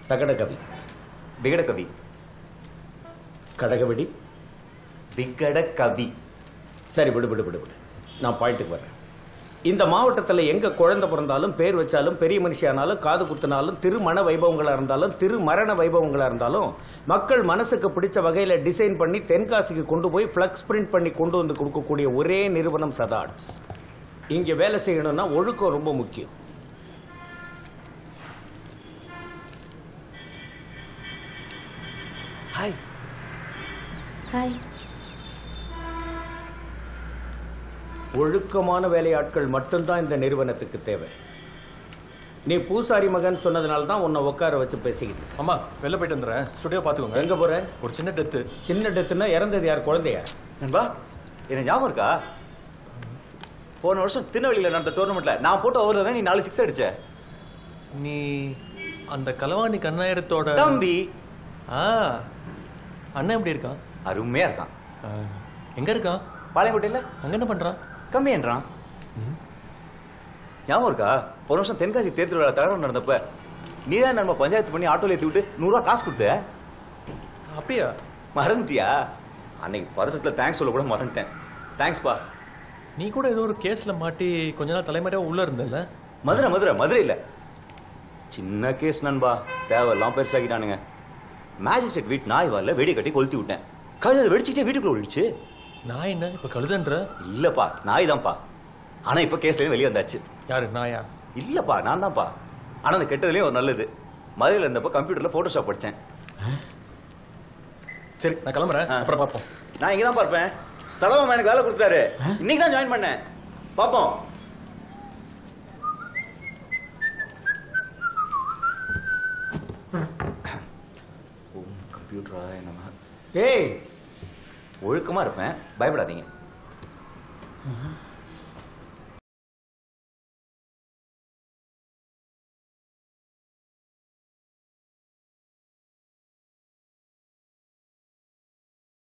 சகடகவி விகடகவி கடகவெடி விகடகவி சரி விடு விடு விடு விடு நான் பாயிண்ட்டுக்கு வரேன் இந்த மாவட்டத்தில் எங்க குழந்தை பிறந்தாலும் பேர் வச்சாலும் பெரிய மனுஷியானாலும் காது குத்துனாலும் திருமண வைபவங்களா இருந்தாலும் திருமரண வைபவங்களா இருந்தாலும் மக்கள் மனசுக்கு பிடிச்ச வகையில டிசைன் பண்ணி தென்காசிக்கு கொண்டு போய் ஃபிளக்ஸ் பிரிண்ட் பண்ணி கொண்டு வந்து கொடுக்கக்கூடிய ஒரே நிறுவனம் சதாட்ஸ் இங்க வேலை செய்யணும்னா ஒழுக்கம் ரொம்ப முக்கியம் ஹாய் ஹாய் ஒழுக்கமான வேலையாட்கள் மட்டும்தான் இந்த நிறுவனத்துக்கு தேவை நீ பூசாரி மகன் சொன்னதுனால தான் உன்னை உட்கார வச்சு பேசிக்கிட்டு இருக்கேன். அம்மா வெளில போயிட்டு வந்துடுறேன் ஸ்டுடியோ பார்த்துக்கோங்க எங்க போற ஒரு சின்ன டெத்து சின்ன டெத்துனா இறந்தது யார் குழந்தையா நண்பா என்ன ஞாபகம் இருக்கா போன வருஷம் திருநெல்வேலியில் நடந்த டோர்னமெண்ட்ல நான் போட்ட ஓவர் தான் நீ நாலு சிக்ஸ் அடிச்ச நீ அந்த கலவாணி கண்ணாயிரத்தோட தம்பி ஆ அண்ணன் எப்படி இருக்கான் அருமையா இருக்கான் ஆ, எங்க இருக்கான் பாளையங்கோட்டையில் அங்க என்ன பண்றான் கம்மியன்றான் ஞாபகம் இருக்கா போன வருஷம் தென்காசி தேர் திருவிழா தகவல் நடந்தப்ப நீ தான் நம்ம பஞ்சாயத்து பண்ணி ஆட்டோல ஏற்றி விட்டு நூறுரூவா காசு கொடுத்த அப்படியா மறந்துட்டியா அன்னைக்கு பதட்டத்தில் தேங்க்ஸ் சொல்ல கூட மறந்துட்டேன் தேங்க்ஸ்ப்பா நீ கூட ஏதோ ஒரு கேஸ்ல மாட்டி கொஞ்ச நாள் தலைமுறையா உள்ள இருந்தல்ல மதுரை மதுரை மதுரை இல்ல சின்ன கேஸ் நண்பா தேவையெல்லாம் பெருசாக்கிட்டானுங்க மேஜிஸ்ட்ரேட் வீட் நாய் வரல வெடி கட்டி கொளுத்தி விட்டேன் கழுதை வெடிச்சுக்கிட்டே வீட்டுக்குள்ள ஒழிச்சு நான் என்ன இப்ப கழுதன்ற இல்லப்பா நாய் தான்ப்பா ஆனா இப்ப கேஸ்ல வெளியே வந்தாச்சு யாரு நாயா இல்லப்பா நான் தான்ப்பா ஆனா அந்த கெட்டதுலயும் ஒரு நல்லது மதுரையில் இருந்தப்ப கம்ப்யூட்டர்ல போட்டோஷாப் படிச்சேன் சரி நான் கிளம்புறேன் ஆ. அப்புறம் பார்ப்போம் நான் இங்க தான் பார்ப்பேன் சலவாமா எனக்கு வேலை கொடுத்தாரு இன்னைக்கு தான் ஜாயின் பண்ணேன் பாப்போம் ஓம் கம்ப்யூட்டரா என்னமா ஏய் ஒழுக்கமா இருப்பேன் பயப்படாதீங்க